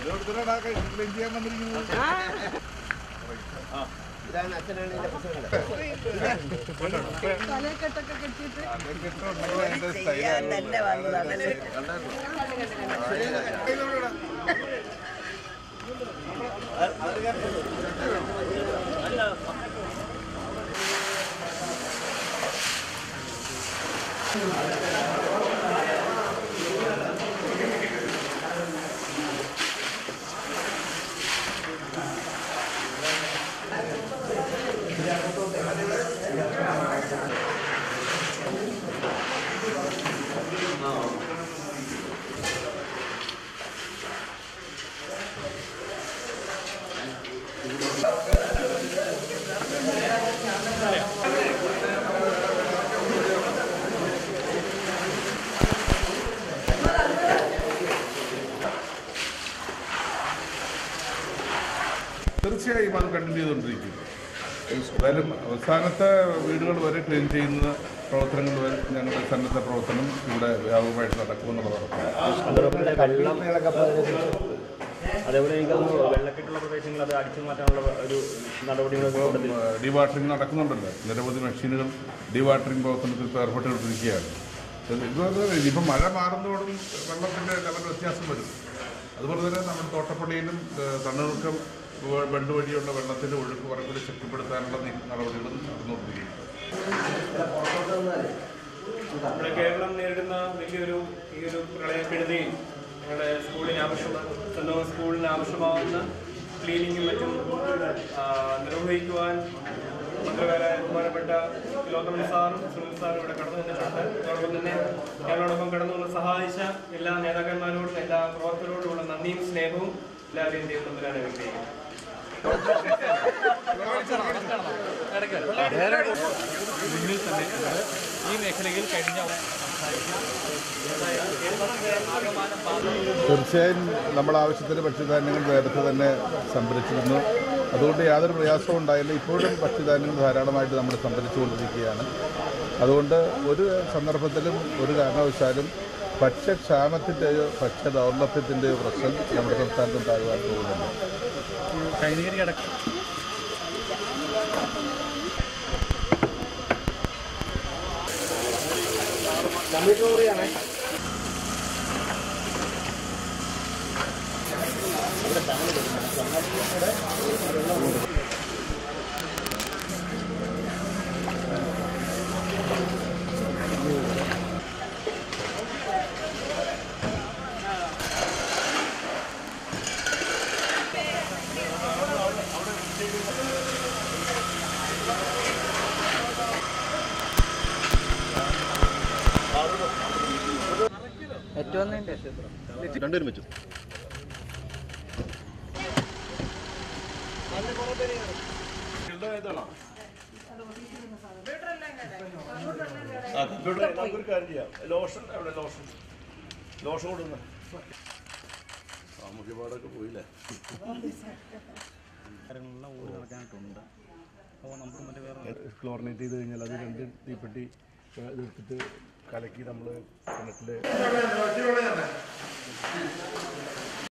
Clean ചെയ്യാൻ വന്നിരിക്കുന്നത് ഇതാണ് അച്ഛനാണ് ഇതിന്റെ പ്രസിഡന്റ് തലക്കെട്ടൊക്കെ കെട്ടിയിട്ട് അതൊക്കെ ഇട്ടുണ്ടെങ്കിൽ അതിന്റെ സ്റ്റൈൽ ചെയ്യാൻ തന്നെ വന്നതാണ് തീർച്ചയായും അത് കണ്ടിന്യൂ ചെയ്തുകൊണ്ടിരിക്കും എന്തായാലും അവസാനത്തെ വീടുകൾ വരെ ക്ലീൻ ചെയ്യുന്ന പ്രവർത്തനങ്ങൾ വരെ ഞങ്ങളുടെ സന്നദ്ധ പ്രവർത്തനം ഇവിടെ വ്യാപകമായിട്ട് നടക്കുമെന്നുള്ള ഉറപ്പാണ് വെള്ളം അതേപോലെ എനിക്ക് തോന്നുന്നു വെള്ളക്കെട്ടുള്ള പ്രദേശങ്ങൾ അത് അടിച്ചു മാറ്റാനുള്ള ഒരു നടപടികളൊക്കെ കൂട്ടത്തിൽ ഡിവാട്ടറിംഗ് നടക്കുന്നുണ്ടല്ലോ നിരവധി മെഷീനുകൾ ഡിവാട്ടറിംഗ് പ്രവർത്തനത്തിൽ ഇപ്പോൾ ഏർപ്പെട്ടുകൊണ്ടിരിക്കുകയാണ് ഇത് ഇതുപോലെ ഇപ്പം മഴ മാറുന്നതോടും വെള്ളത്തിൻ്റെ ലെവൽ വ്യത്യാസം വരും അതുപോലെ തന്നെ നമ്മുടെ തോട്ടപ്പള്ളിയിലും ഏഹ്, തണ്ണീർക്കം വ- ബണ്ട് വഴിയുള്ള വെള്ളത്തിൻ്റെ ഒഴുക്ക് കുറെ കൂടി ശക്തിപ്പെടുത്താനുള്ള നീ- നടപടികളും നടന്നുകൊണ്ടിരിക്കുകയാണ് നമ്മുടെ കേരളം നേരിടുന്ന വലിയൊരു ഈ ഒരു പ്രളയക്കെടുതി ഞങ്ങളുടെ സ്കൂളിന് ആവശ്യമായ സ്വന്തം സ്കൂളിന് ആവശ്യമാവുന്ന ക്ലീനിങ്ങും മറ്റും ആ, നിർവഹിക്കുവാൻ മന്ത്രിമാരായ ബഹുമാനപ്പെട്ട ലോകമണി സാറും സുനിൽ സാറും ഇവിടെ കടന്നു വന്നിട്ടുണ്ട് അതോടൊപ്പം തന്നെ ഞങ്ങളോടൊപ്പം കടന്നു വന്ന് സഹായിച്ച എല്ലാ നേതാക്കന്മാരോടും എല്ലാ പ്രവർത്തകരോടുമുള്ള നന്ദിയും സ്നേഹവും എല്ലാവരെയും ദൈവം തമ്മിലാണ് വ്യക്തിയും മുന്നിൽ തന്നെ ഉണ്ട്. ഈ മേഖലയിൽ കഴിഞ്ഞ തീർച്ചയായും നമ്മുടെ ആവശ്യത്തിന് ഭക്ഷ്യധാന്യങ്ങൾ നേരത്തെ തന്നെ സംഭരിച്ചിരുന്നു അതുകൊണ്ട് യാതൊരു പ്രയാസവും ഉണ്ടായില്ല ഇപ്പോഴും ഭക്ഷ്യധാന്യങ്ങൾ ധാരാളമായിട്ട് നമ്മൾ സംഭരിച്ചുകൊണ്ടിരിക്കുകയാണ് അതുകൊണ്ട് ഒരു സന്ദർഭത്തിലും ഒരു കാരണവശാലും ഭക്ഷ്യക്ഷാമത്തിൻ്റെയോ ഭക്ഷ്യ ദൗർലഭ്യത്തിൻ്റെയോ പ്രശ്നം നമ്മുടെ സംസ്ഥാനത്ത് ഉണ്ടാകുവാൻ പോകുന്നില്ല കൈനീരി അടക്കം രണ്ടുപേരും വെച്ചു നമുക്കൊരു കാര്യം ചെയ്യാം ലോഷൻ എവിടെ ലോഷൻ ലോഷൻ കൊടുക്കുന്ന സാമൂഹ്യപാടൊക്കെ പോയില്ലേ കാര്യങ്ങളെല്ലാം ഓടി നടക്കാനായിട്ടുണ്ട് അപ്പോൾ നമുക്ക് മറ്റേ വേറെ ക്ലോറിനേറ്റ് ചെയ്ത് കഴിഞ്ഞാൽ അത് രണ്ട് തീപ്പെട്ടി ഏഹ്, ഇതെടുത്തിട്ട് കലക്കി നമ്മൾ കിണറ്റിൽ